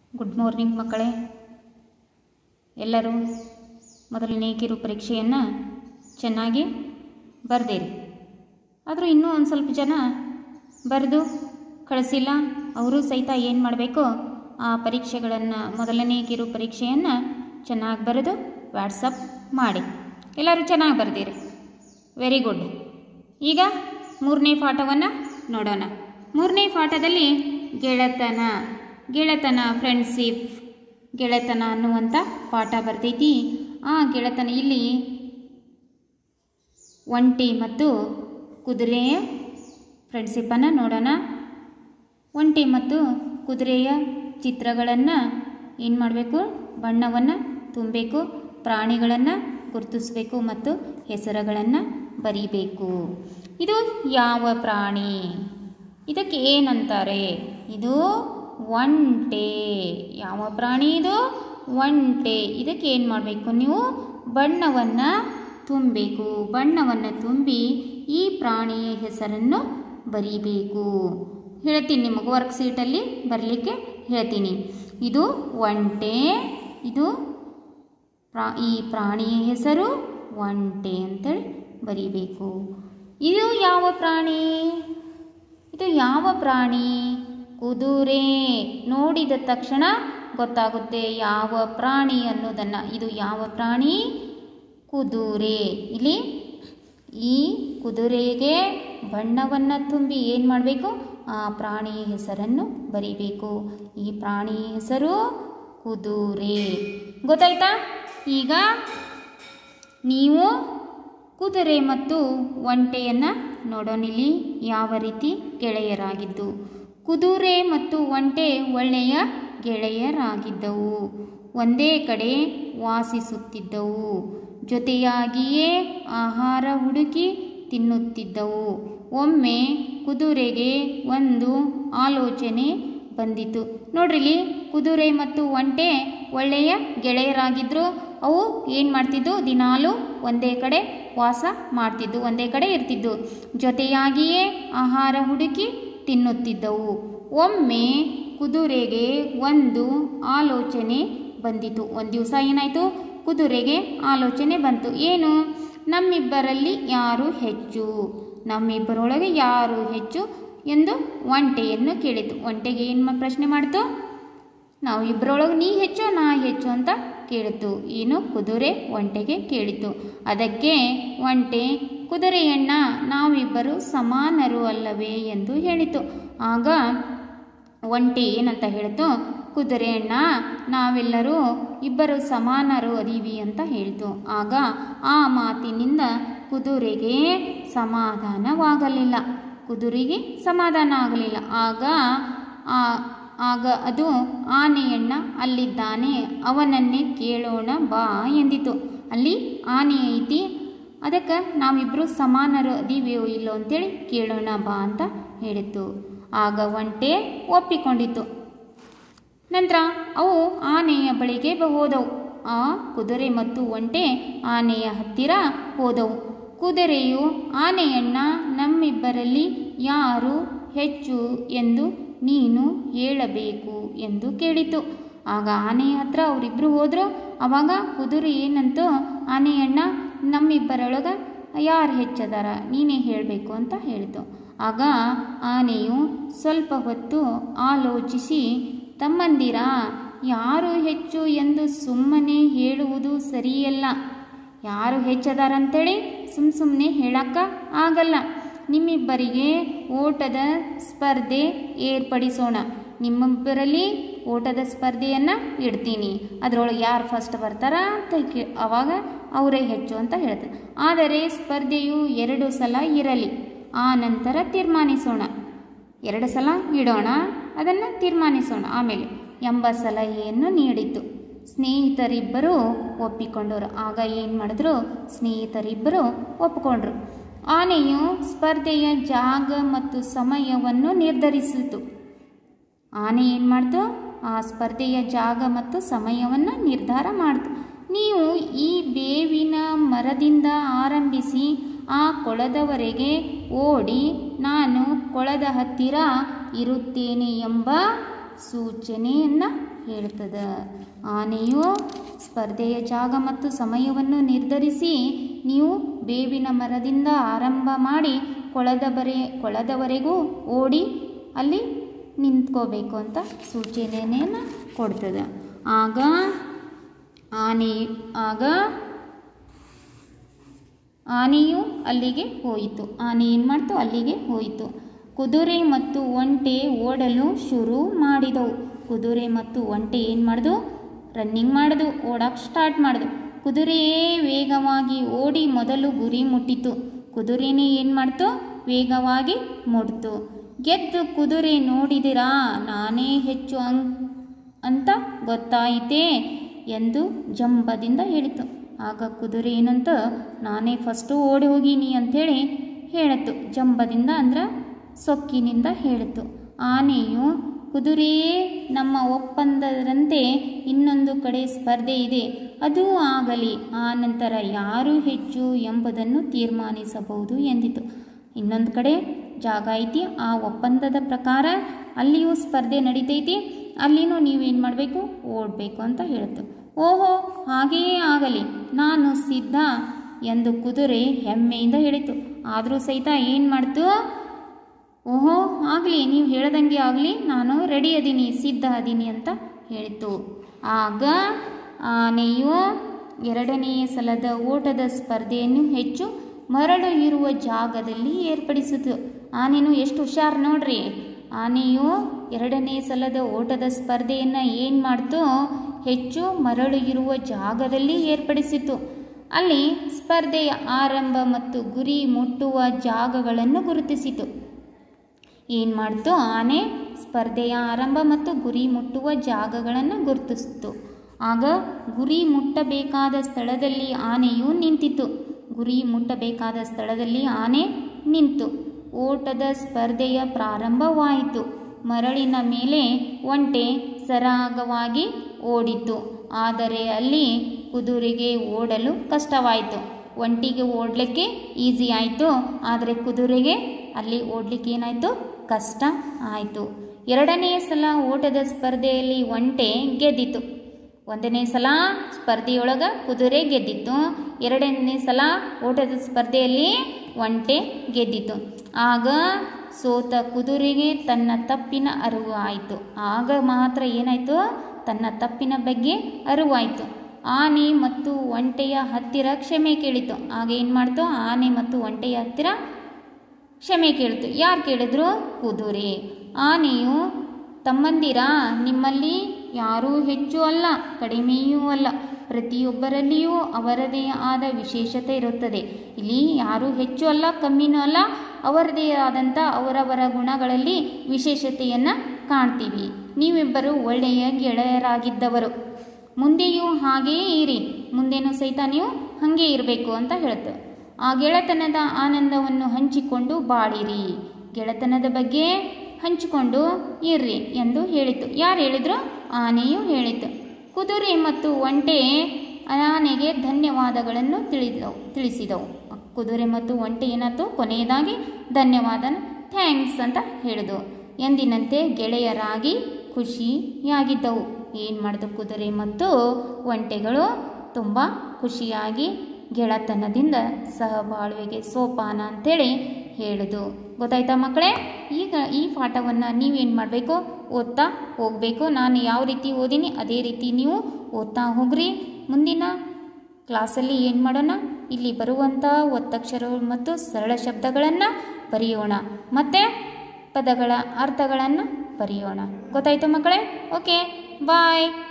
good morning ಮಕ್ಕಳೇ ಎಲ್ಲರೂ ಮೊದಲನೇ ಕಿರು ಪರೀಕ್ಷೆಯನ್ನು ಚೆನ್ನಾಗಿ ಬರೆದಿರಿ ಆದರೂ ಇನ್ನೂ ಒಂದು ಸ್ವಲ್ಪ ಜನ ಬರೆದು ಕಳಿಸಿಲ್ಲ ಅವರು ಸಹಿತ ಏನು ಮಾಡಬೇಕು ಆ ಪರೀಕ್ಷೆಗಳನ್ನು ಮೊದಲನೇ ಕಿರು ಪರೀಕ್ಷೆಯನ್ನು ಚೆನ್ನಾಗಿ ಬರೆದು ವಾಟ್ಸಪ್ ಮಾಡಿ ಎಲ್ಲರೂ ಚೆನ್ನಾಗಿ ಬರೆದಿರಿ ವೆರಿ ಗುಡ್ ಈಗ ಮೂರನೇ ಪಾಠವನ್ನು ನೋಡೋಣ ಮೂರನೇ ಪಾಠದಲ್ಲಿ ಗೆಳೆತನ ಗೆಳೆತನ ಫ್ರೆಂಡ್ಶಿಪ್ ಗೆಳೆತನ ಅನ್ನುವಂಥ ಪಾಠ ಬರ್ತೈತಿ ಆ ಗೆಳೆತನ ಇಲ್ಲಿ ಒಂಟಿ ಮತ್ತು ಕುದುರೆಯ ಫ್ರೆಂಡ್ಶಿಪ್ಪನ್ನು ನೋಡೋಣ ಒಂಟಿ ಮತ್ತು ಕುದುರೆಯ ಚಿತ್ರಗಳನ್ನು ಏನು ಮಾಡಬೇಕು ಬಣ್ಣವನ್ನು ತುಂಬಬೇಕು ಪ್ರಾಣಿಗಳನ್ನು ಗುರುತಿಸಬೇಕು ಮತ್ತು ಹೆಸರುಗಳನ್ನು ಬರೀಬೇಕು ಇದು ಯಾವ ಪ್ರಾಣಿ ಇದಕ್ಕೆ ಏನಂತಾರೆ ಇದು ಒಂಟೆ ಯಾವ ಪ್ರಾಣಿ ಇದು ಒಂಟೆ ಇದಕ್ಕೆ ಏನು ಮಾಡಬೇಕು ನೀವು ಬಣ್ಣವನ್ನು ತುಂಬಬೇಕು ಬಣ್ಣವನ್ನು ತುಂಬಿ ಈ ಪ್ರಾಣಿಯ ಹೆಸರನ್ನು ಬರೀಬೇಕು ಹೇಳ್ತೀನಿ ನಿಮಗೆ ವರ್ಕ್ ಶೀಟಲ್ಲಿ ಬರಲಿಕ್ಕೆ ಹೇಳ್ತೀನಿ ಇದು ಒಂಟೆ ಇದು ಪ್ರಾ ಈ ಪ್ರಾಣಿಯ ಹೆಸರು ಒಂಟೆ ಅಂತೇಳಿ ಬರೀಬೇಕು ಇದು ಯಾವ ಪ್ರಾಣಿ ಇದು ಯಾವ ಪ್ರಾಣಿ ಕುದುರೆ ನೋಡಿದ ತಕ್ಷಣ ಗೊತ್ತಾಗುತ್ತೆ ಯಾವ ಪ್ರಾಣಿ ಅನ್ನೋದನ್ನು ಇದು ಯಾವ ಪ್ರಾಣಿ ಕುದುರೆ ಇಲ್ಲಿ ಈ ಕುದುರೆಗೆ ಬಣ್ಣವನ್ನು ತುಂಬಿ ಏನು ಮಾಡಬೇಕು ಆ ಪ್ರಾಣಿಯ ಹೆಸರನ್ನು ಬರೀಬೇಕು ಈ ಪ್ರಾಣಿಯ ಹೆಸರು ಕುದುರೆ ಗೊತ್ತಾಯ್ತಾ ಈಗ ನೀವು ಕುದುರೆ ಮತ್ತು ಒಂಟೆಯನ್ನು ನೋಡೋಣಿಲ್ಲಿ ಯಾವ ರೀತಿ ಗೆಳೆಯರಾಗಿದ್ದು ಕುದುರೆ ಮತ್ತು ಒಂಟೆ ಒಳ್ಳೆಯ ಗೆಳೆಯರಾಗಿದ್ದವು ಒಂದೇ ಕಡೆ ವಾಸಿಸುತ್ತಿದ್ದವು ಜೊತೆಯಾಗಿಯೇ ಆಹಾರ ಹುಡುಕಿ ತಿನ್ನುತ್ತಿದ್ದವು ಒಮ್ಮೆ ಕುದುರೆಗೆ ಒಂದು ಆಲೋಚನೆ ಬಂದಿತು ನೋಡ್ರಿಲಿ ಕುದುರೆ ಮತ್ತು ಒಂಟೆ ಒಳ್ಳೆಯ ಗೆಳೆಯರಾಗಿದ್ದರು ಅವು ಏನು ಮಾಡ್ತಿದ್ದು ದಿನಾಲು ಒಂದೇ ಕಡೆ ವಾಸ ಮಾಡ್ತಿದ್ದು ಒಂದೇ ಕಡೆ ಇರ್ತಿದ್ದು ಜೊತೆಯಾಗಿಯೇ ಆಹಾರ ಹುಡುಕಿ ತಿನ್ನುತ್ತಿದ್ದವು ಒಮ್ಮೆ ಕುದುರೆಗೆ ಒಂದು ಆಲೋಚನೆ ಬಂದಿತು ಒಂದು ದಿವಸ ಏನಾಯಿತು ಕುದುರೆಗೆ ಆಲೋಚನೆ ಬಂತು ಏನು ನಮ್ಮಿಬ್ಬರಲ್ಲಿ ಯಾರು ಹೆಚ್ಚು ನಮ್ಮಿಬ್ಬರೊಳಗೆ ಯಾರು ಹೆಚ್ಚು ಎಂದು ಒಂಟೆಯನ್ನು ಕೇಳಿತು ಒಂಟೆಗೆ ಏನು ಪ್ರಶ್ನೆ ಮಾಡಿತು ನಾವು ಇಬ್ಬರೊಳಗೆ ನೀ ಹೆಚ್ಚು ನಾ ಹೆಚ್ಚು ಅಂತ ಕೇಳಿತು ಏನು ಕುದುರೆ ಒಂಟೆಗೆ ಕೇಳಿತು ಅದಕ್ಕೆ ಒಂಟೆ ಕುದುರೆಯಣ್ಣ ನಾವಿಬ್ಬರು ಸಮಾನರು ಅಲ್ಲವೇ ಎಂದು ಹೇಳಿತು ಆಗ ಒಂಟೆ ಏನಂತ ಹೇಳಿತು ಕುದುರೆಯಣ್ಣ ನಾವೆಲ್ಲರೂ ಇಬ್ಬರು ಸಮಾನರು ಅದೀವಿ ಅಂತ ಹೇಳಿತು ಆಗ ಆ ಮಾತಿನಿಂದ ಕುದುರೆಗೆ ಸಮಾಧಾನವಾಗಲಿಲ್ಲ ಕುದುರೆಗೆ ಸಮಾಧಾನ ಆಗಲಿಲ್ಲ ಆಗ ಆ ಆಗ ಅದು ಆನೆಯಣ್ಣ ಅಲ್ಲಿದ್ದಾನೆ ಅವನನ್ನೇ ಕೇಳೋಣ ಬಾ ಎಂದಿತು ಅಲ್ಲಿ ಆನೆ ಐತಿ ಅದಕ್ಕೆ ನಾವಿಬ್ಬರು ಸಮಾನರು ಅದೀವಿಯೋ ಇಲ್ಲೋ ಅಂತೇಳಿ ಕೇಳೋಣ ಬಾ ಅಂತ ಹೇಳಿತು ಆಗ ಒಂಟೆ ಒಪ್ಪಿಕೊಂಡಿತು ನಂತರ ಅವು ಆನೆಯ ಬಳಿಗೆ ಹೋದವು ಆ ಕುದುರೆ ಮತ್ತು ಒಂಟೆ ಆನೆಯ ಹತ್ತಿರ ಹೋದವು ಕುದುರೆಯು ಆನೆಯಣ್ಣ ನಮ್ಮಿಬ್ಬರಲ್ಲಿ ಯಾರು ಹೆಚ್ಚು ಎಂದು ನೀನು ಹೇಳಬೇಕು ಎಂದು ಕೇಳಿತು ಆಗ ಆನೆಯ ಹತ್ರ ಅವರಿಬ್ಬರು ಹೋದರು ಆವಾಗ ಕುದುರೆ ಏನಂತು ಆನೆಯಣ್ಣ ನಮ್ಮಿಬ್ಬರೊಳಗೆ ಯಾರು ಹೆಚ್ಚದಾರ ನೀನೇ ಹೇಳಬೇಕು ಅಂತ ಹೇಳಿತು ಆಗ ಆನೆಯು ಸ್ವಲ್ಪ ಹೊತ್ತು ಆಲೋಚಿಸಿ ತಮ್ಮಂದಿರ ಯಾರು ಹೆಚ್ಚು ಎಂದು ಸುಮ್ಮನೆ ಹೇಳುವುದು ಸರಿಯಲ್ಲ ಯಾರು ಹೆಚ್ಚದಾರಂತೇಳಿ ಸುಮ್ಮ ಸುಮ್ಮನೆ ಹೇಳಕ್ಕ ಆಗಲ್ಲ ನಿಮ್ಮಿಬ್ಬರಿಗೆ ಓಟದ ಸ್ಪರ್ಧೆ ಏರ್ಪಡಿಸೋಣ ನಿಮ್ಮಿಬ್ಬರಲ್ಲಿ ಓಟದ ಸ್ಪರ್ಧೆಯನ್ನು ಇಡ್ತೀನಿ ಅದರೊಳಗೆ ಯಾರು ಫಸ್ಟ್ ಬರ್ತಾರ ಅಂತ ಕೇ ಆವಾಗ ಅವರೇ ಹೆಚ್ಚು ಅಂತ ಹೇಳ್ತಾರೆ ಆದರೆ ಸ್ಪರ್ಧೆಯು ಎರಡು ಸಲ ಇರಲಿ ಆ ನಂತರ ತೀರ್ಮಾನಿಸೋಣ ಎರಡು ಸಲ ಇಡೋಣ ಅದನ್ನು ತೀರ್ಮಾನಿಸೋಣ ಆಮೇಲೆ ಎಂಬ ಸಲಹೆಯನ್ನು ನೀಡಿತು ಸ್ನೇಹಿತರಿಬ್ಬರು ಒಪ್ಪಿಕೊಂಡರು ಆಗ ಏನು ಮಾಡಿದ್ರು ಸ್ನೇಹಿತರಿಬ್ಬರು ಒಪ್ಪಿಕೊಂಡ್ರು ಆನೆಯು ಸ್ಪರ್ಧೆಯ ಜಾಗ ಮತ್ತು ಸಮಯವನ್ನು ನಿರ್ಧರಿಸಿತು ಆನೆ ಏನು ಮಾಡ್ತು ಆ ಸ್ಪರ್ಧೆಯ ಜಾಗ ಮತ್ತು ಸಮಯವನ್ನು ನಿರ್ಧಾರ ಮಾಡ್ತು ನೀವು ಈ ಬೇವಿನ ಮರದಿಂದ ಆರಂಭಿಸಿ ಆ ಕೊಳದವರೆಗೆ ಓಡಿ ನಾನು ಕೊಳದ ಹತ್ತಿರ ಇರುತ್ತೇನೆ ಎಂಬ ಸೂಚನೆಯನ್ನು ಹೇಳ್ತದೆ ಆನೆಯು ಸ್ಪರ್ಧೆಯ ಜಾಗ ಮತ್ತು ಸಮಯವನ್ನು ನಿರ್ಧರಿಸಿ ನೀವು ಬೇವಿನ ಮರದಿಂದ ಆರಂಭ ಮಾಡಿ ಕೊಳದ ಬರೆ ಕೊಳದವರೆಗೂ ಓಡಿ ಅಲ್ಲಿ ನಿಂತ್ಕೋಬೇಕು ಅಂತ ಸೂಚನೆಯನ್ನು ಕೊಡ್ತದೆ ಆಗ ಆನೆ ಆಗ ಆನೆಯು ಅಲ್ಲಿಗೆ ಹೋಯಿತು ಆನೆ ಏನು ಮಾಡ್ತು ಅಲ್ಲಿಗೆ ಹೋಯಿತು ಕುದುರೆ ಮತ್ತು ಒಂಟೆ ಓಡಲು ಶುರು ಮಾಡಿದವು ಕುದುರೆ ಮತ್ತು ಒಂಟೆ ಏನು ಮಾಡಿದು ರನ್ನಿಂಗ್ ಮಾಡಿದು ಓಡಕ್ಕೆ ಸ್ಟಾರ್ಟ್ ಮಾಡಿದು ಕುದುರೆಯೇ ವೇಗವಾಗಿ ಓಡಿ ಮೊದಲು ಗುರಿ ಮುಟ್ಟಿತು ಕುದುರೆನೇ ಏನು ಮಾಡ್ತು ವೇಗವಾಗಿ ಮುಟ್ತು ಗೆದ್ದು ಕುದುರೆ ನೋಡಿದಿರಾ ನಾನೇ ಹೆಚ್ಚು ಅಂ ಅಂತ ಗೊತ್ತಾಯಿತೇ ಎಂದು ಜಂಬದಿಂದ ಹೇಳಿತು ಆಗ ಕುದುರೆ ಏನಂತ ನಾನೇ ಫಸ್ಟು ಓಡಿ ಹೋಗೀನಿ ಅಂಥೇಳಿ ಹೇಳಿತು ಜಂಬದಿಂದ ಅಂದ್ರೆ ಸೊಕ್ಕಿನಿಂದ ಹೇಳಿತು ಆನೆಯು ಕುದುರೆಯೇ ನಮ್ಮ ಒಪ್ಪಂದದಂತೆ ಇನ್ನೊಂದು ಕಡೆ ಸ್ಪರ್ಧೆ ಇದೆ ಅದು ಆಗಲಿ ಆ ನಂತರ ಯಾರು ಹೆಚ್ಚು ಎಂಬುದನ್ನು ತೀರ್ಮಾನಿಸಬಹುದು ಎಂದಿತು ಇನ್ನೊಂದು ಕಡೆ ಜಾಗ ಐತಿ ಆ ಒಪ್ಪಂದದ ಪ್ರಕಾರ ಅಲ್ಲಿಯೂ ಸ್ಪರ್ಧೆ ನಡೀತೈತಿ ಅಲ್ಲಿನೂ ನೀವೇನು ಮಾಡಬೇಕು ಓಡಬೇಕು ಅಂತ ಹೇಳ್ತು ಓಹೋ ಹಾಗೆಯೇ ಆಗಲಿ ನಾನು ಸಿದ್ಧ ಎಂದು ಕುದುರೆ ಹೆಮ್ಮೆಯಿಂದ ಹೇಳಿತು ಆದರೂ ಸಹಿತ ಏನು ಮಾಡ್ತು ಓಹೋ ಆಗಲಿ ನೀವು ಹೇಳ್ದಂಗೆ ಆಗಲಿ ನಾನು ರೆಡಿ ಅದೀನಿ ಸಿದ್ಧ ಅದೀನಿ ಅಂತ ಹೇಳಿತು ಆಗ ಆನೆಯು ಎರಡನೆಯ ಸಲದ ಓಟದ ಸ್ಪರ್ಧೆಯನ್ನು ಹೆಚ್ಚು ಮರಳು ಇರುವ ಜಾಗದಲ್ಲಿ ಏರ್ಪಡಿಸಿತು ಆನೆನು ಎಷ್ಟು ಹುಷಾರು ನೋಡ್ರಿ ಆನೆಯು ಎರಡನೇ ಸಲದ ಓಟದ ಸ್ಪರ್ಧೆಯನ್ನು ಏನು ಮಾಡ್ತು ಹೆಚ್ಚು ಮರಳು ಇರುವ ಜಾಗದಲ್ಲಿ ಏರ್ಪಡಿಸಿತು ಅಲ್ಲಿ ಸ್ಪರ್ಧೆಯ ಆರಂಭ ಮತ್ತು ಗುರಿ ಮುಟ್ಟುವ ಜಾಗಗಳನ್ನು ಗುರುತಿಸಿತು ಏನು ಮಾಡ್ತು ಆನೆ ಸ್ಪರ್ಧೆಯ ಆರಂಭ ಮತ್ತು ಗುರಿ ಮುಟ್ಟುವ ಜಾಗಗಳನ್ನು ಗುರುತಿಸಿತು ಆಗ ಗುರಿ ಮುಟ್ಟಬೇಕಾದ ಸ್ಥಳದಲ್ಲಿ ಆನೆಯು ನಿಂತಿತು ಗುರಿ ಮುಟ್ಟಬೇಕಾದ ಸ್ಥಳದಲ್ಲಿ ಆನೆ ನಿಂತು ಓಟದ ಸ್ಪರ್ಧೆಯ ಪ್ರಾರಂಭವಾಯಿತು ಮರಳಿನ ಮೇಲೆ ಒಂಟೆ ಸರಾಗವಾಗಿ ಓಡಿತು ಆದರೆ ಅಲ್ಲಿ ಕುದುರೆಗೆ ಓಡಲು ಕಷ್ಟವಾಯಿತು ಒಂಟಿಗೆ ಓಡಲಿಕ್ಕೆ ಈಸಿ ಆಯಿತು ಆದರೆ ಕುದುರೆಗೆ ಅಲ್ಲಿ ಓಡಲಿಕ್ಕೆ ಏನಾಯಿತು ಕಷ್ಟ ಆಯಿತು ಎರಡನೇ ಸಲ ಓಟದ ಸ್ಪರ್ಧೆಯಲ್ಲಿ ಒಂಟೆ ಗೆದ್ದಿತು ಒಂದನೇ ಸಲ ಸ್ಪರ್ಧೆಯೊಳಗೆ ಕುದುರೆ ಗೆದ್ದಿತ್ತು ಎರಡನೇ ಸಲ ಓಟದ ಸ್ಪರ್ಧೆಯಲ್ಲಿ ಒಂಟೆ ಗೆದ್ದಿತು ಆಗ ಸೋತ ಕುದುರೆಗೆ ತನ್ನ ತಪ್ಪಿನ ಅರಿವು ಆಯಿತು ಆಗ ಮಾತ್ರ ಏನಾಯಿತು ತನ್ನ ತಪ್ಪಿನ ಬಗ್ಗೆ ಅರಿವಾಯಿತು ಆನೆ ಮತ್ತು ಒಂಟೆಯ ಹತ್ತಿರ ಕ್ಷಮೆ ಕೇಳಿತು ಆಗ ಏನು ಮಾಡ್ತು ಆನೆ ಮತ್ತು ಒಂಟೆಯ ಹತ್ತಿರ ಕ್ಷಮೆ ಕೇಳಿತು ಯಾರು ಕೇಳಿದ್ರು ಕುದುರೆ ಆನೆಯು ತಮ್ಮಂದಿರ ನಿಮ್ಮಲ್ಲಿ ಯಾರೂ ಹೆಚ್ಚು ಅಲ್ಲ ಕಡಿಮೆಯೂ ಅಲ್ಲ ಪ್ರತಿಯೊಬ್ಬರಲ್ಲಿಯೂ ಅವರದೇ ಆದ ವಿಶೇಷತೆ ಇರುತ್ತದೆ ಇಲ್ಲಿ ಯಾರೂ ಹೆಚ್ಚು ಅಲ್ಲ ಕಮ್ಮಿನೂ ಅಲ್ಲ ಅವರದೇ ಆದಂಥ ಅವರವರ ಗುಣಗಳಲ್ಲಿ ವಿಶೇಷತೆಯನ್ನು ಕಾಣ್ತೀವಿ ನೀವಿಬ್ಬರು ಒಳ್ಳೆಯ ಗೆಳೆಯರಾಗಿದ್ದವರು ಮುಂದೆಯೂ ಹಾಗೆಯೇ ಇರಿ ಮುಂದೇನೂ ಸಹಿತ ನೀವು ಹಾಗೆ ಇರಬೇಕು ಅಂತ ಹೇಳ್ತು ಆ ಗೆಳೆತನದ ಆನಂದವನ್ನು ಹಂಚಿಕೊಂಡು ಬಾಳಿರಿ ಗೆಳೆತನದ ಬಗ್ಗೆ ಹಂಚಿಕೊಂಡು ಇರ್ರಿ ಎಂದು ಹೇಳಿತು ಯಾರು ಹೇಳಿದ್ರು ಆನೆಯು ಹೇಳಿತು ಕುದುರೆ ಮತ್ತು ಒಂಟೆ ಆನೆಗೆ ಧನ್ಯವಾದಗಳನ್ನು ತಿಳಿದವು ತಿಳಿಸಿದವು ಕುದುರೆ ಮತ್ತು ಒಂಟೆ ಏನಾಯ್ತು ಕೊನೆಯದಾಗಿ ಧನ್ಯವಾದ ಥ್ಯಾಂಕ್ಸ್ ಅಂತ ಹೇಳಿದವು ಎಂದಿನಂತೆ ಗೆಳೆಯರಾಗಿ ಖುಷಿಯಾಗಿದ್ದವು ಏನು ಮಾಡಿದು ಕುದುರೆ ಮತ್ತು ಒಂಟೆಗಳು ತುಂಬ ಖುಷಿಯಾಗಿ ಗೆಳತನದಿಂದ ಸಹಬಾಳ್ವೆಗೆ ಸೋಪಾನ ಅಂತೇಳಿ ಹೇಳಿದು ಗೊತ್ತಾಯ್ತಾ ಮಕ್ಕಳೇ ಈಗ ಈ ಪಾಠವನ್ನು ನೀವೇನು ಮಾಡಬೇಕು ಓದ್ತಾ ಹೋಗಬೇಕು ನಾನು ಯಾವ ರೀತಿ ಓದೀನಿ ಅದೇ ರೀತಿ ನೀವು ಓದ್ತಾ ಹೋಗ್ರಿ ಮುಂದಿನ ಕ್ಲಾಸಲ್ಲಿ ಏನು ಮಾಡೋಣ ಇಲ್ಲಿ ಬರುವಂಥ ಒತ್ತಕ್ಷರಗಳು ಮತ್ತು ಸರಳ ಶಬ್ದಗಳನ್ನು ಬರೆಯೋಣ ಮತ್ತು ಪದಗಳ ಅರ್ಥಗಳನ್ನು ಬರೆಯೋಣ ಗೊತ್ತಾಯ್ತು ಮಕ್ಕಳೇ ಓಕೆ ಬಾಯ್